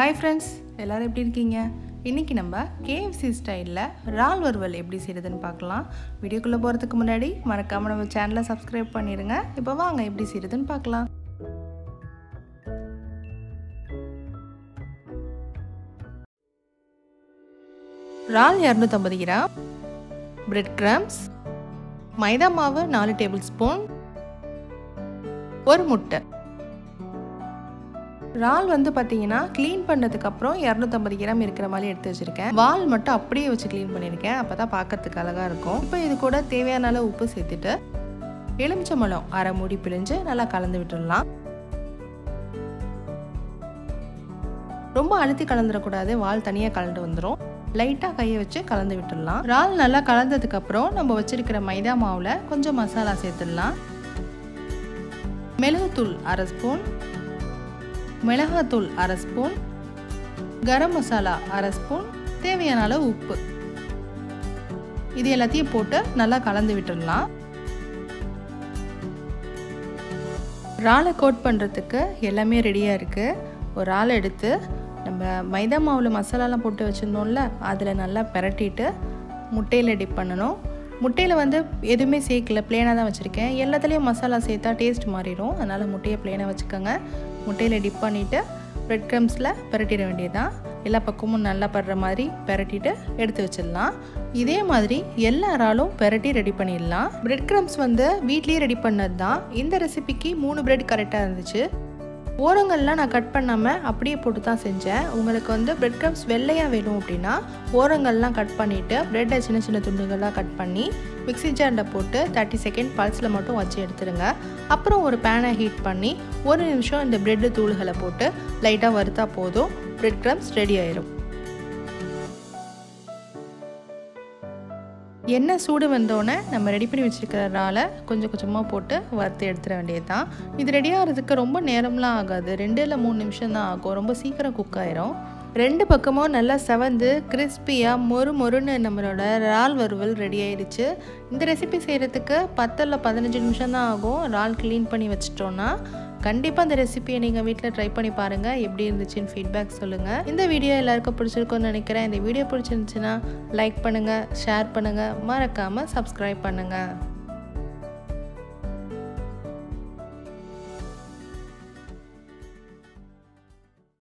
hi friends எல்லோரும் எப்படி இருக்கீங்க இன்றைக்கி நம்ம கேஎஃப்சி ஸ்டைலில் இறால் வறுவல் எப்படி செய்கிறதுன்னு பார்க்கலாம் வீடியோக்குள்ளே போகிறதுக்கு முன்னாடி மறக்காமல் நம்ம சேனலை சப்ஸ்கிரைப் பண்ணிடுங்க இப்போ வாங்க எப்படி செய்கிறதுன்னு பார்க்கலாம் இறால் இரநூத்தம்பது கிராம் பிரெட் கிராம்ஸ் மைதா மாவு நாலு டேபிள் ஸ்பூன் ஒரு முட்டை இறால் வந்து பார்த்தீங்கன்னா க்ளீன் பண்ணதுக்கப்புறம் இரநூத்தம்பது கிராம் இருக்கிற மாதிரி எடுத்து வச்சுருக்கேன் வால் மட்டும் அப்படியே வச்சு க்ளீன் பண்ணியிருக்கேன் அப்போ தான் பார்க்கறதுக்கு அழகாக இருக்கும் இப்போ இது கூட தேவையான அளவு உப்பு சேர்த்துட்டு எலுமிச்சம்பழம் அரை மூடி பிழிஞ்சு நல்லா கலந்து விட்டுடலாம் ரொம்ப அழுத்தி கலந்துடக்கூடாது வால் தனியாக கலந்து வந்துடும் லைட்டாக கையை வச்சு கலந்து விட்டுடலாம் இறால் நல்லா கலந்ததுக்கப்புறம் நம்ம வச்சிருக்கிற மைதா மாவில் கொஞ்சம் மசாலா சேர்த்துடலாம் மிளகுத்தூள் அரை ஸ்பூன் மிளகாத்தூள் அரை ஸ்பூன் கரம் மசாலா அரை ஸ்பூன் தேவையான அளவு உப்பு இது எல்லாத்தையும் போட்டு நல்லா கலந்து விட்டுடலாம் இறாலை கோட் பண்ணுறதுக்கு எல்லாமே ரெடியாக இருக்குது ஒரு ஆள் எடுத்து நம்ம மைதா மாவில் மசாலாலாம் போட்டு வச்சுருந்தோம்ல அதில் நல்லா பிரட்டிட்டு முட்டையில் டிப் பண்ணணும் முட்டையில் வந்து எதுவுமே சேர்க்கல ப்ளேனாக தான் வச்சுருக்கேன் எல்லாத்துலேயும் மசாலா சேர்த்தா டேஸ்ட் மாறிடும் அதனால் முட்டையை ப்ளேனாக வச்சுக்கோங்க முட்டையில் டிப் பண்ணிவிட்டு ப்ரெட் க்ரம்ஸில் பிரட்டிட வேண்டியதுதான் எல்லா பக்கமும் நல்லா படுற மாதிரி பிரட்டிட்டு எடுத்து வச்சிடலாம் இதே மாதிரி எல்லா இறாலும் பிரட்டி ரெடி பண்ணிடலாம் ப்ரெட் க்ரம்ஸ் வந்து வீட்லேயே ரெடி பண்ணது தான் இந்த ரெசிபிக்கு மூணு ப்ரெட் கரெக்டாக இருந்துச்சு ஓரங்கள்லாம் நான் கட் பண்ணாமல் அப்படியே போட்டு தான் செஞ்சேன் உங்களுக்கு வந்து பிரெட் க்ரம்ஸ் வெள்ளையாக வேணும் அப்படின்னா ஓரங்கள்லாம் கட் பண்ணிவிட்டு ப்ரெட்டை சின்ன சின்ன துண்டுகளாக கட் பண்ணி மிக்சி ஜாரில் போட்டு தேர்ட்டி செகண்ட் பல்ஸில் மட்டும் வச்சு எடுத்துருங்க அப்புறம் ஒரு பேனை ஹீட் பண்ணி ஒரு நிமிஷம் இந்த ப்ரெட்டு தூள்களை போட்டு லைட்டாக வறுத்தா போதும் ப்ரெட் க்ரம்ஸ் ரெடி ஆயிரும் எண்ணெய் சூடு வந்தோடனே நம்ம ரெடி பண்ணி வச்சுருக்கிறதால கொஞ்சம் கொஞ்சமாக போட்டு வறுத்து எடுத்துட வேண்டியது தான் இது ரெடி ஆகிறதுக்கு ரொம்ப நேரம்லாம் ஆகாது ரெண்டு இல்லை மூணு நிமிஷம் தான் ஆகும் ரொம்ப சீக்கிரம் குக் ஆயிரும் ரெண்டு பக்கமும் நல்லா செவந்து கிறிஸ்பியாக மொறு மொறுன்னு நம்மளோட இறால் வறுவல் ரெடி ஆயிடுச்சு இந்த ரெசிபி செய்கிறதுக்கு பத்தில் பதினஞ்சு நிமிஷம் தான் ஆகும் இறால் க்ளீன் பண்ணி வச்சிட்டோன்னா கண்டிப்பாக இந்த ரெசிபியை நீங்கள் வீட்டில் ட்ரை பண்ணி பாருங்கள் எப்படி இருந்துச்சுன்னு ஃபீட்பேக் சொல்லுங்கள் இந்த வீடியோ எல்லாருக்கும் பிடிச்சிருக்கும்னு நினைக்கிறேன் இந்த வீடியோ பிடிச்சிருந்துச்சுன்னா லைக் பண்ணுங்கள் ஷேர் பண்ணுங்கள் மறக்காமல் சப்ஸ்கிரைப் பண்ணுங்கள்